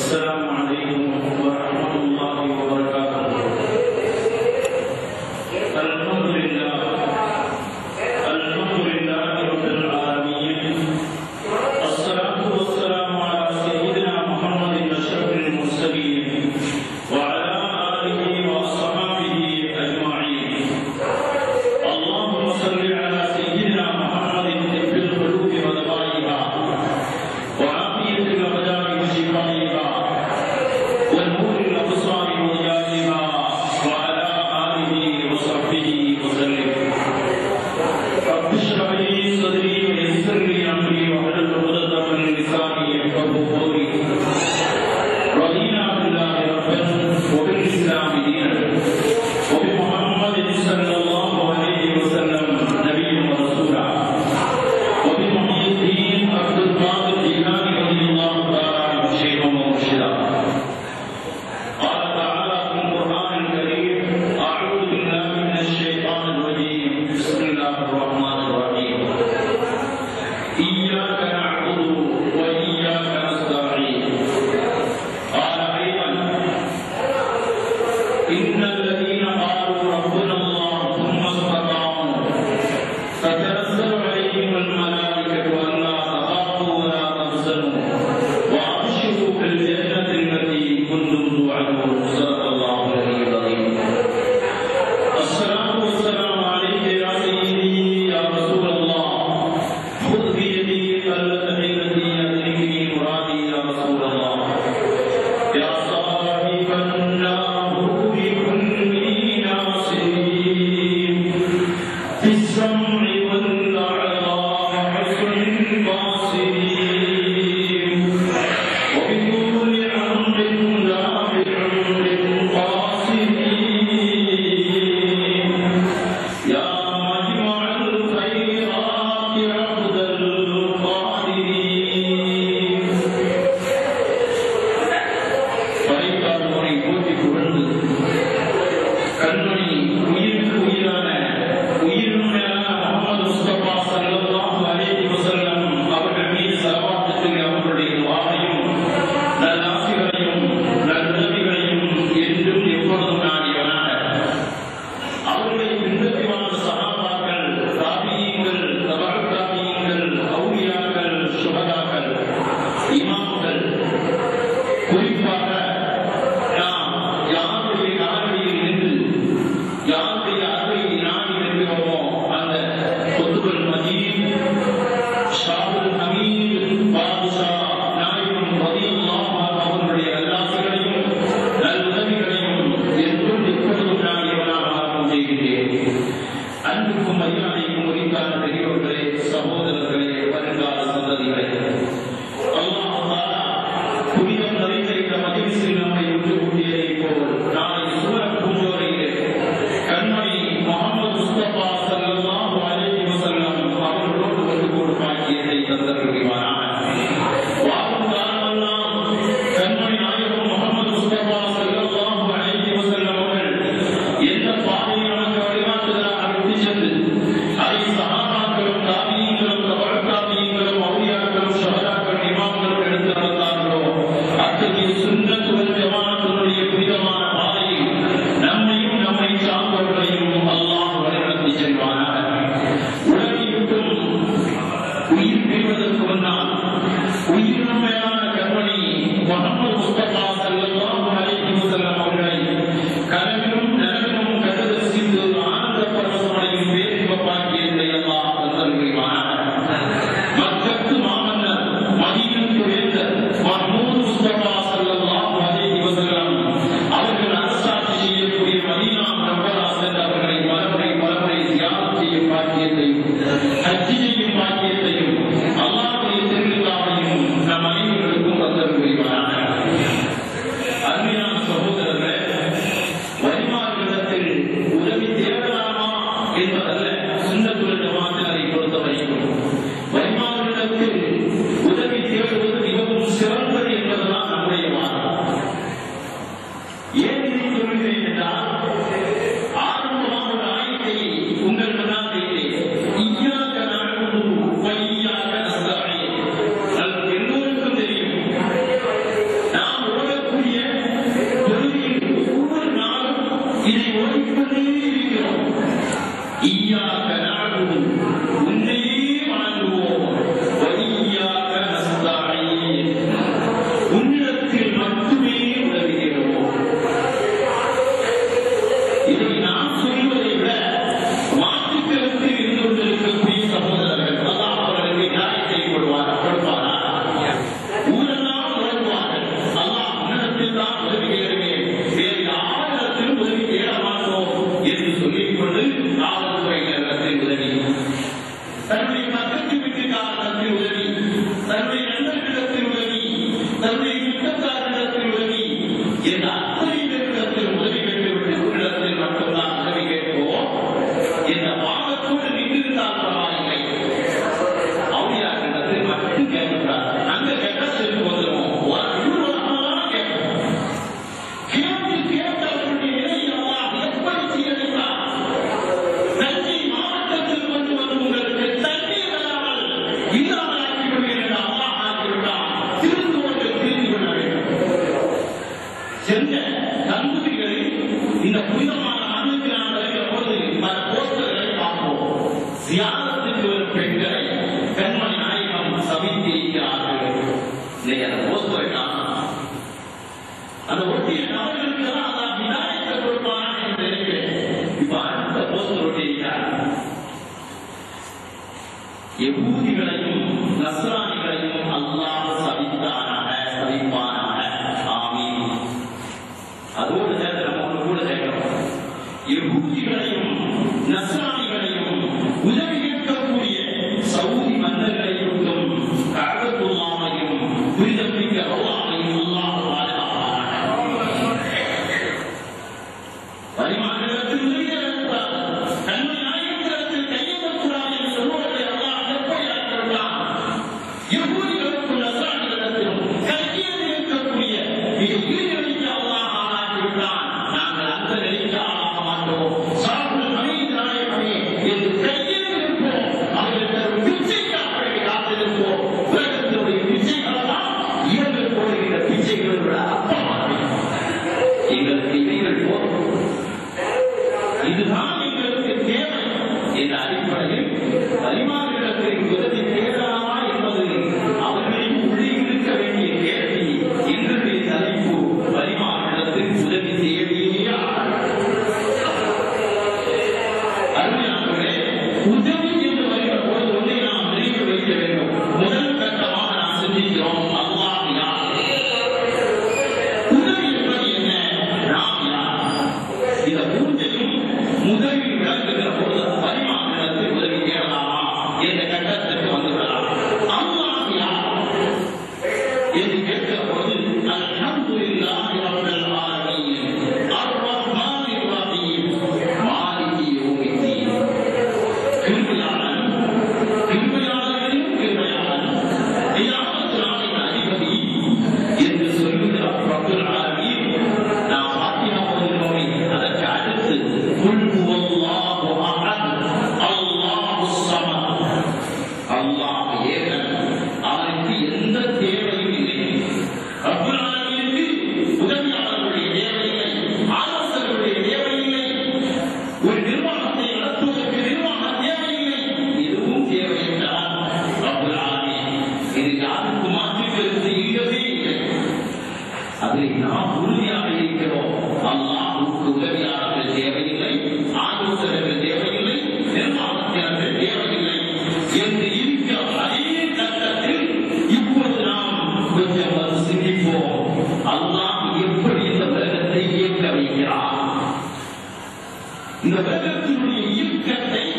السلام عليكم ورحمة الله وبركاته الحمد لله الحمد لله رب العالمين الصلاة والسلام على سيدنا محمد أشرف المرسلين وعلى آله وأصحابه أجمعين اللهم صل على سيدنا محمد طب القلوب ودوائها وعافية الأبدان وشفائها والنور الأبصار وضيائها وعلى آله وصحبه وسلم رب اشرح لي صدري ويسر لي أمري واحلل عقدة من لساني يفقهوا قولي رضينا بالله ربا وبالإسلام دينا وبمحمد صلى الله عليه وسلم نبيا ورسولا وبمحيي الدين عبد القادر الجيلاني رضي الله تعالى عنه شيخا ومرشدا قال تعالى في القرآن الكريم أعوذ بالله من الشيطان الرجيم بسم الله الرحمن الرحيم إياك نعبد وإياك نستعين قال أيضا إن الذين قالوا ربنا الله ثم استقاموا فتنزل عليهم الملائكة ألا تخافوا ولا تحزنوا وأبشروا بالجنة التي كنتم توعدون صدق الله العلي العظيم الصلاة والسلام عليك يا سيدي يا رسول الله خذ بيدي التي يدركني مرادي يا رسول الله يا صاحب النار كن لي ناصرين في السمع والأعراض حسن الباصرين وبكل أمر لا بعمر قاصرين يا مجمع الخيرات عبد القادرين படைத்தார் முறை போற்றி புகழ்ந்து கண்மணி உயிருக்கு உயிரான உயிரினும் மேலான முகமது முஸ்தபா ஸல்லல்லாஹு அலைஹி வஸல்லம் அவர்கள் மீது ஸலவாத்துக்கு அவர்களுடைய துஆவையும் நல்லாசிகளையும் நல்நபிகளையும் என்றும் எப்பொழுதும் நாடியவனாக அவர்களை பின்பற்றி வாழ்ந்த சகாபாக்கள் தாபியீங்கள் தபால் தாபியீங்கள் அவுலியாக்கள் சுகதாக்கள் இமாம்கள் குறிப்பாக நாம் யாருடைய காலடியில் நின்று யாருடைய அருளை நாடி நிற்கிறோமோ அந்த கொத்துகள் மஜீத் ஷாபுல் ஹமீத் பாதுஷா நாயகம் ரதி ஈயாக்க நஅபுது உன்னையே வணங்குவோம் வ ஈயாக்க நஸ்தஈன் உன்னிடத்தில் மட்டுமே உதவி தேடுவோம் இதை நான் சொல்வதை விட மாற்றுக்கருத்து இருந்து கொண்டிருக்கக்கூடிய சகோதரர்கள் அல்லாஹ் அவர்களுக்கு நியாயத்தை கொடுவாரா கொடுப்பாரா ஊரெல்லாம் உறங்குவார்கள் அல்லாஹ் உன்னிடத்தில் தான் உதவி தேடுவேன் வேறு யாரிடத்திலும் உதவி தேட மாட்டோம் என்று சொல்லிக் கொண்டு காவல்துறையினரிடத்தில் உதவி தன்னுடைய பக்கத்து வீட்டுக்காரரிடத்தில் உதவி தன்னுடைய நண்பர்களிடத்தில் உதவி தன்னுடைய யுத்தக்காரரிடத்தில் உதவி என்ற அத்தனை பேரிடத்தில் உதவி கேட்டுவிட்டு உன்னிடத்தில் மட்டும்தான் உதவி கேட்போம் என்ற பாவத்தோடு நின்றிருந்தால் பரவாயில்லை அவுளியார்களிடத்தில் மட்டும் கேட்கிறார் அந்த கட்டத்திற்கு வந்துடும் ஒரு இருவராக கேட்போம் கேட்டு கேட்டவர்களுடைய நிலை அல்லாஹ் எப்படி சீரழித்தார் தஞ்சை மாவட்டத்தில் கொண்டு வந்து உங்களுக்கு தண்ணீர் இல்லாமல் இல்லாமல் ஆக்கிவிடுவேன் என்று அல்லாஹ் ஆக்கிவிட்டான் திருந்துவர்கள் திருந்தி கொள்ள வேண்டும் சென்ற கல்லூரிகளில் இந்த புனிதமான ஆண்டுக்கு நாம் வருகிற போது பல போஸ்டர்களை பார்ப்போம் சியாரத்துக்கு வரும் பெண்களை கண்மணி நாயகம் சபித்திருக்கிறார்கள் இன்னைக்கு அந்த போஸ்டரை காணலாம் அந்த ஒட்டிய நபர்களுக்கு தான் அல்லாஹ் ஹிதாயத்தை கொடுப்பானா என்று நினைக்கிறேன் இப்ப அடுத்த போஸ்டர் ஒட்டியிருக்கிறார் யகூதிகளையும் நஸ்ரானிகளையும் அல்லாஹ் சபித்தானாக சபிப்பானாக ஆமீன் அதோடு சேர்த்து நம்ம ஒன்று கூட சேர்க்கிறோம் யகூதிகளையும் நஸ்ரானிகளையும் உதவி கேட்கக்கூடிய சவுதி மன்னர்களை கொண்டும் கழகத்துள்ளாமையும் புரிதமிக்க அல்லாமையும் அல்லாஹ் பாதுகாப்பானாக பரிமாற்றத்தில் உதவியாளர்களால் தன்மை ஆயுதத்தில் கையெழுத்தக்கூடாது என்று சொல்வதை அல்லாஹ் எப்படி ஆக்கிவிட்டான் யகூதிகளுக்கும் நஸ்ரானிகளிடத்திலும் கையில் இருக்கக்கூடிய மிக உயிரிழந்த அல்லாஹ் ஆக்கிவிட்டான் நாங்கள் அந்த நிலைக்கு ஆளாக மாட்டோம் சாப்பிடு மனித நாயகமே என்று கையில் இருப்போம் அவர்கள் தரும் பிச்சைக்காக வேண்டி காத்திருப்போம் உலகத்தினுடைய பிச்சைகளெல்லாம் இவர்கள் போடுகிற பிச்சைகளை விட அப்பமாக எங்களுக்கு இவைகள் போதும் இதுதான் எங்களுக்கு தேவை என்ற அடிப்படையில் பரிமாறுகளுக்கு உதவி தேடலாமா என்பது அவர்களின் உள்ளே இருக்க வேண்டிய கேள்வி இன்றைய தலைப்பு பரிமாறுகளுக்கு உதவி தேவையே அருமையானவர்களே உதவி என்று வருகிற போது ஒன்றை நாம் நினைவு வைக்க வேண்டும் முதல் கட்டமாக நாம் சிந்திக்கிறோம் அல்லாஹ் யார் உதவி என்பது என்ன நாம் யார் இந்த மூன்றையும் முதலில் விளக்குகிற போது பரிமாற்றத்தில் உதவி தேடலாமா என்ற கட்டத்திற்கு வந்துவிடலாம் அல்லாஹ் யார் என்று கேட்கிற போது அல்ஹம்துலில்லாஹி ரப்பில் ஆலமீன் அர்-ரஹ்மானிர் ரஹீம் மாலிகி யௌமித்தீன் கிருபையாளன் கிருபையாளர்களின் கிருபையாளன் கியாமத் நாளின் அதிபதி என்று சொல்லுகிற ரப்பில் ஆலமீன் நாம் ஃபாத்திஹா ஓதுகிறோமே அதற்கு அடுத்து குல் ஹுவல்லாஹு அஹத் அல்லாஹு ஸமத் அல்லாஹ் ஏகன் அவனுக்கு எந்த தேவையும் இல்லை ரப்பல் ஆலமீனுக்கு உதவியாளர்களுடைய தேவையில்லை ஆலோசகர்களுடைய தேவையில்லை ஒரு நிர்வாகத்தை நடத்துவதற்கு நிர்வாக தேவையில்லை எதுவும் தேவையில்லைதான் ரப்பல் ஆலமீன் இது யாருக்கு மாற்றுக் கருத்து இல்லவே இல்லை அதில் நாம் உறுதியாக இருக்கிறோம் அல்லாஹுக்கு உதவியாளர்கள் தேவையில்லை ஆலோசகர்கள் தேவையில்லை நிர்வாகத்தினர்கள் தேவையில்லை என்று இருக்கிற அதே கட்டத்தில் இப்போது நாம் கொஞ்சம் வந்து சிந்திப்போம் அல்லாஹ் எப்படி இந்த உலகத்தை இயக்க வைக்கிறார் இந்த உலகத்தினுடைய இயக்கத்தை